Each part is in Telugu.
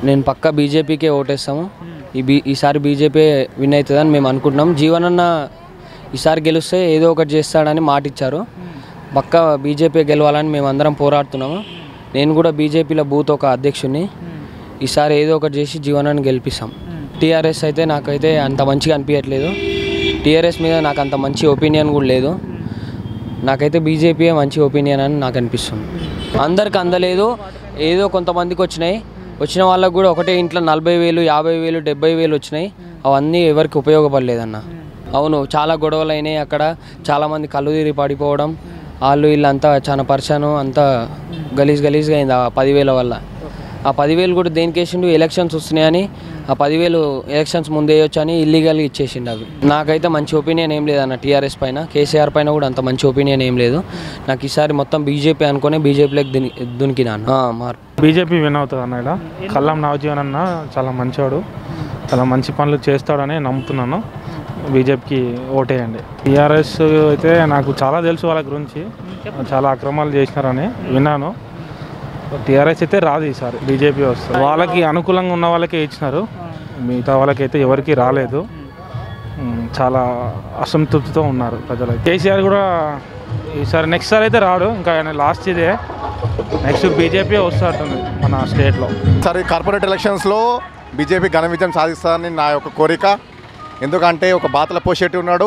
నేను పక్కా బీజేపీకే ఓటేస్తాము ఈ బీ ఈసారి బీజేపీ విన్ అవుతుందని మేము అనుకుంటున్నాం జీవనన్న ఈసారి గెలిస్తే ఏదో ఒకటి చేస్తాడని మాట ఇచ్చారు పక్కా బీజేపీ గెలవాలని మేము అందరం పోరాడుతున్నాము నేను కూడా బీజేపీలో బూత్ ఒక అధ్యక్షుడిని ఈసారి ఏదో ఒకటి చేసి జీవనాన్ని గెలిపిస్తాం టీఆర్ఎస్ అయితే నాకైతే అంత మంచిగా అనిపించట్లేదు టీఆర్ఎస్ మీద నాకు అంత మంచి ఒపీనియన్ కూడా లేదు నాకైతే బీజేపీ మంచి ఒపీనియన్ అని నాకు అనిపిస్తుంది అందరికి అందలేదు ఏదో కొంతమందికి వచ్చినాయి వచ్చిన వాళ్ళకు కూడా ఒకటే ఇంట్లో నలభై వేలు యాభై వేలు డెబ్బై వేలు వచ్చినాయి అవన్నీ ఎవరికి ఉపయోగపడలేదన్న అవును చాలా గొడవలు అయినాయి అక్కడ చాలామంది కళ్ళు తిరిగి పడిపోవడం వాళ్ళు వీళ్ళంతా చాలా పరిశాను అంతా గలీజ్ గలీజ్గా అయింది ఆ పదివేల వల్ల ఆ పదివేలు కూడా దేనికి వేసిండు ఎలక్షన్స్ వస్తున్నాయని ఆ పదివేలు ఎలక్షన్స్ ముందే వేయొచ్చు అని ఇల్లీగల్గా ఇచ్చేసిండు అవి నాకైతే మంచి ఒపీనియన్ ఏం లేదన్న టీఆర్ఎస్ పైన కేసీఆర్ పైన కూడా అంత మంచి ఒపీనియన్ ఏం లేదు నాకు ఈసారి మొత్తం బీజేపీ అనుకుని బీజేపీలోకి దుని దునికినాను ఆ, మార్పు బీజేపీ విన్ అవుతుంది అన్న ఇక్కడ కల్లం నవజీవన్ అన్న చాలా మంచివాడు చాలా మంచి పనులు చేస్తాడని నమ్ముతున్నాను బీజేపీకి ఓటేయండి టీఆర్ఎస్ అయితే నాకు చాలా తెలుసు వాళ్ళ గురించి చాలా అక్రమాలు చేసినారని విన్నాను టీఆర్ఎస్ అయితే రాదు ఈసారి బీజేపీ వస్తుంది వాళ్ళకి అనుకూలంగా ఉన్న వాళ్ళకే ఇచ్చినారు మిగతా వాళ్ళకైతే ఎవరికి రాలేదు ఉమ్, చాలా అసంతృప్తితో ఉన్నారు ప్రజలు కేసీఆర్ కూడా ఈసారి నెక్స్ట్ సారి అయితే రాడు ఇంకా ఆయన లాస్ట్ ఇదే నెక్స్ట్ బీజేపీ వస్తుంది మన స్టేట్లో సరే కార్పొరేట్ ఎలక్షన్స్లో బీజేపీ ఘన విజయం సాధిస్తారని నా యొక్క కోరిక ఎందుకంటే ఒక బాతల పోషెట్టి ఉన్నాడు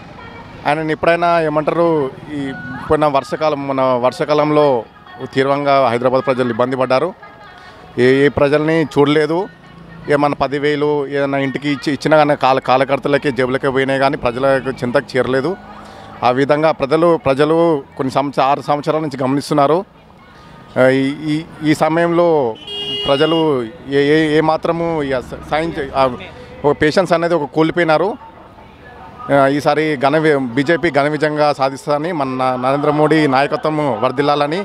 ఆయనని ఎప్పుడైనా ఏమంటారు ఈ పోయిన వర్షాకాలం మన వర్షాకాలంలో తీవ్రంగా హైదరాబాద్ ప్రజలు ఇబ్బంది పడ్డారు ఏ ఏ ప్రజల్ని చూడలేదు ఏమన్నా పదివేలు ఏదైనా ఇంటికి ఇచ్చి ఇచ్చినా కానీ కాల కాలకర్తలకి జేబులకే పోయినాయి కానీ ప్రజలకు చింతకు చేరలేదు ఆ విధంగా ప్రజలు ప్రజలు కొన్ని సంవత్సర ఆరు సంవత్సరాల నుంచి గమనిస్తున్నారు ఆ, ఈ- ఈ ఈ సమయంలో ప్రజలు ఏ ఏ ఏ మాత్రము ఇక స- సాయం చే- ఆ, ఒక పేషెన్స్ అనేది ఒక కోల్పోయినారు ఆ, ఈసారి ఘన వి- బీజేపీ ఘన విజయంగా సాధిస్తుందని మన నా- నరేంద్ర మోడీ నాయకత్వం వర్ధిల్లాలని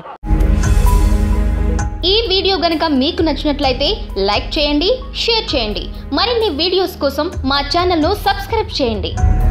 ఈ వీడియో గనుక మీకు నచ్చినట్లయితే లైక్ చేయండి షేర్ చేయండి మరిన్ని వీడియోస్ కోసం మా ఛానల్ను సబ్స్క్రైబ్ చేయండి